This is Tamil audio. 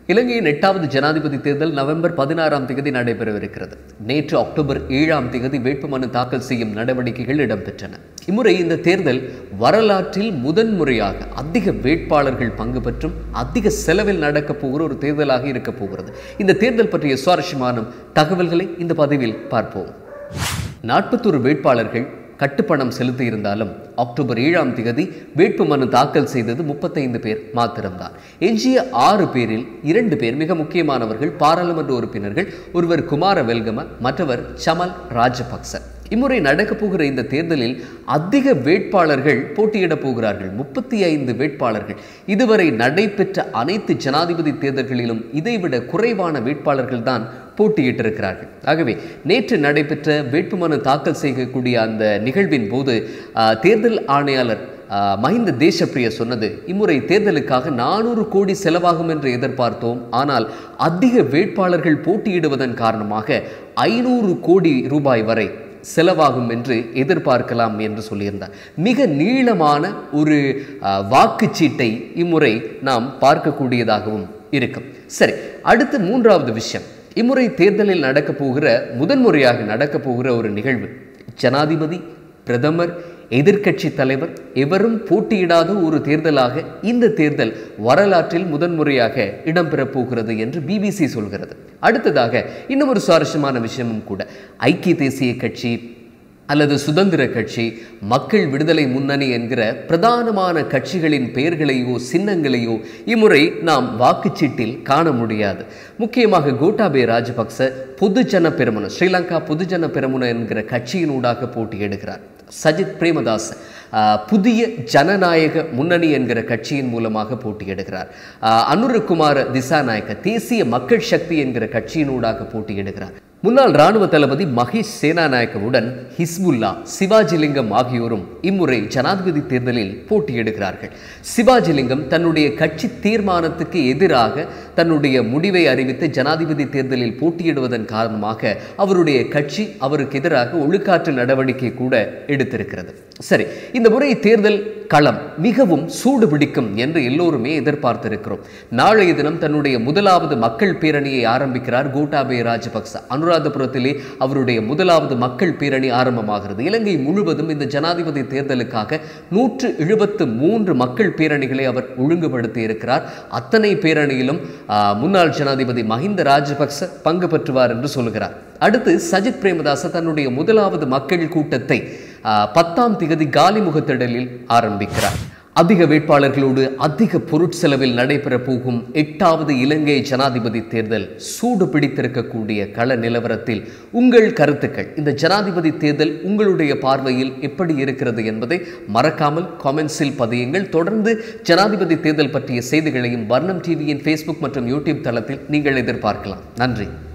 இலங்கையின் எட்டாவது ஜனாதிபதி தேர்தல் நவம்பர் பதினாறாம் தேதி நடைபெறவிருக்கிறது நேற்று அக்டோபர் ஏழாம் தேதி வேட்புமனு தாக்கல் செய்யும் நடவடிக்கைகள் இடம்பெற்றன இம்முறை இந்த தேர்தல் வரலாற்றில் முதன்முறையாக அதிக வேட்பாளர்கள் பங்கு பெற்றும் அதிக செலவில் நடக்கப் போகிற ஒரு தேர்தலாக இருக்கப் போகிறது இந்த தேர்தல் பற்றிய சுவாரஸ்யமான தகவல்களை இந்த பதிவில் பார்ப்போம் நாற்பத்தொரு வேட்பாளர்கள் கட்டுப்பணம் செலுத்தியிருந்தாலும் அக்டோபர் ஏழாம் தேதி வேட்புமனு தாக்கல் செய்தது முப்பத்தைந்து பேர் மாத்திரம்தான் எஞ்சிய ஆறு பேரில் இரண்டு பேர் மிக முக்கியமானவர்கள் பாராளுமன்ற உறுப்பினர்கள் ஒருவர் குமார வெல்கம மற்றவர் சமல் ராஜபக்ச இம்முறை நடக்கப் போகிற இந்த தேர்தலில் அதிக வேட்பாளர்கள் போட்டியிடப் போகிறார்கள் முப்பத்தி ஐந்து வேட்பாளர்கள் இதுவரை நடைபெற்ற அனைத்து ஜனாதிபதி தேர்தல்களிலும் இதைவிட குறைவான வேட்பாளர்கள் தான் போட்டியிட்டிருக்கிறார்கள் ஆகவே நேற்று நடைபெற்ற வேட்புமனு தாக்கல் செய்யக்கூடிய அந்த நிகழ்வின் போது ஆஹ், தேர்தல் ஆணையாளர் ஆஹ், மஹிந்த தேசப்பிரிய சொன்னது இம்முறை தேர்தலுக்காக நானூறு கோடி செலவாகும் என்று எதிர்பார்த்தோம் ஆனால் அதிக வேட்பாளர்கள் போட்டியிடுவதன் காரணமாக ஐநூறு கோடி ரூபாய் வரை செலவாகும் என்று எதிர்பார்க்கலாம் என்று சொல்லியிருந்தார் மிக நீளமான ஒரு ஆஹ், வாக்குச்சீட்டை இம்முறை நாம் பார்க்கக்கூடியதாகவும் இருக்கும் சரி அடுத்து மூன்றாவது விஷயம் இம்முறை தேர்தலில் நடக்கப் போகிற முதன்முறையாக நடக்கப் போகிற ஒரு நிகழ்வு ஜனாதிபதி பிரதமர் எதிர்க்கட்சி தலைவர் எவரும் போட்டியிடாத ஒரு தேர்தலாக இந்த தேர்தல் வரலாற்றில் முதன்முறையாக இடம்பெறப் போகிறது என்று பிபிசி சொல்கிறது அடுத்ததாக இன்னும் ஒரு சுவாரஸ்யமான விஷயமும் கூட ஐக்கிய தேசிய கட்சி அல்லது சுதந்திர கட்சி மக்கள் விடுதலை முன்னணி என்கிற பிரதானமான கட்சிகளின் பெயர்களையோ சின்னங்களையோ இம்முறை நாம் வாக்குச்சீட்டில் காண முடியாது முக்கியமாக கோட்டாபே ராஜபக்ச பொதுஜன பெரமுன ஸ்ரீலங்கா பொதுஜன பெரமுன என்கிற கட்சியினூடாக போட்டியிடுகிறார் சஜித் பிரேமதாஸ் ஆஹ், புதிய ஜனநாயக முன்னணி என்கிற கட்சியின் மூலமாக போட்டியிடுகிறார் ஆஹ், அனுரகுமார திசாநாயக்க தேசிய மக்கள் சக்தி என்கிற கட்சியினூடாக போட்டியிடுகிறார் முன்னாள் ராணுவ தளபதி மகேஷ் சேனாநாயக்கவுடன் ஹிஸ்புல்லா சிவாஜிலிங்கம் ஆகியோரும் இம்முறை ஜனாதிபதி தேர்தலில் போட்டியிடுகிறார்கள் சிவாஜிலிங்கம் தன்னுடைய கட்சி தீர்மானத்துக்கு எதிராக தன்னுடைய முடிவை அறிவித்து ஜனாதிபதி தேர்தலில் போட்டியிடுவதன் காரணமாக அவருடைய கட்சி அவருக்கு எதிராக ஒழுக்காற்று நடவடிக்கை கூட எடுத்திருக்கிறது சரி இந்த முறை தேர்தல் களம் மிகவும் சூடு பிடிக்கும் என்று எல்லோருமே எதிர்பார்த்திருக்கிறோம் நாளைய தினம் தன்னுடைய முதலாவது மக்கள் பேரணியை ஆரம்பிக்கிறார் கோட்டாபே ராஜபக்ச அனுராதபுரத்திலே அவருடைய முதலாவது மக்கள் பேரணி ஆரம்பமாகிறது இலங்கை முழுவதும் இந்த ஜனாதிபதி தேர்தலுக்காக நூற்று எழுபத்து மூன்று மக்கள் பேரணிகளை அவர் ஒழுங்குபடுத்தி இருக்கிறார் அத்தனை பேரணியிலும் ஆ, முன்னாள் ஜனாதிபதி மஹிந்த ராஜபக்ச பங்கு பெற்றுவார் என்று சொல்கிறார் அடுத்து சஜித் பிரேமதாச தன்னுடைய முதலாவது மக்கள் கூட்டத்தை ஆ, பத்தாம் திகதி காலிமுகத்திடலில் ஆரம்பிக்கிறார் அதிக வேட்பாளர்களோடு அதிக பொருட்செலவில் நடைபெற போகும் எட்டாவது இலங்கை ஜனாதிபதி தேர்தல் சூடு பிடித்திருக்கக்கூடிய கள நிலவரத்தில் உங்கள் கருத்துக்கள் இந்த ஜனாதிபதி தேர்தல் உங்களுடைய பார்வையில் எப்படி இருக்கிறது என்பதை மறக்காமல் காமெண்ட்ஸில் பதியுங்கள் தொடர்ந்து ஜனாதிபதி தேர்தல் பற்றிய செய்திகளையும் வர்ணம் டிவியின் ஃபேஸ்புக் மற்றும் யூடியூப் தளத்தில் நீங்கள் எதிர்பார்க்கலாம் நன்றி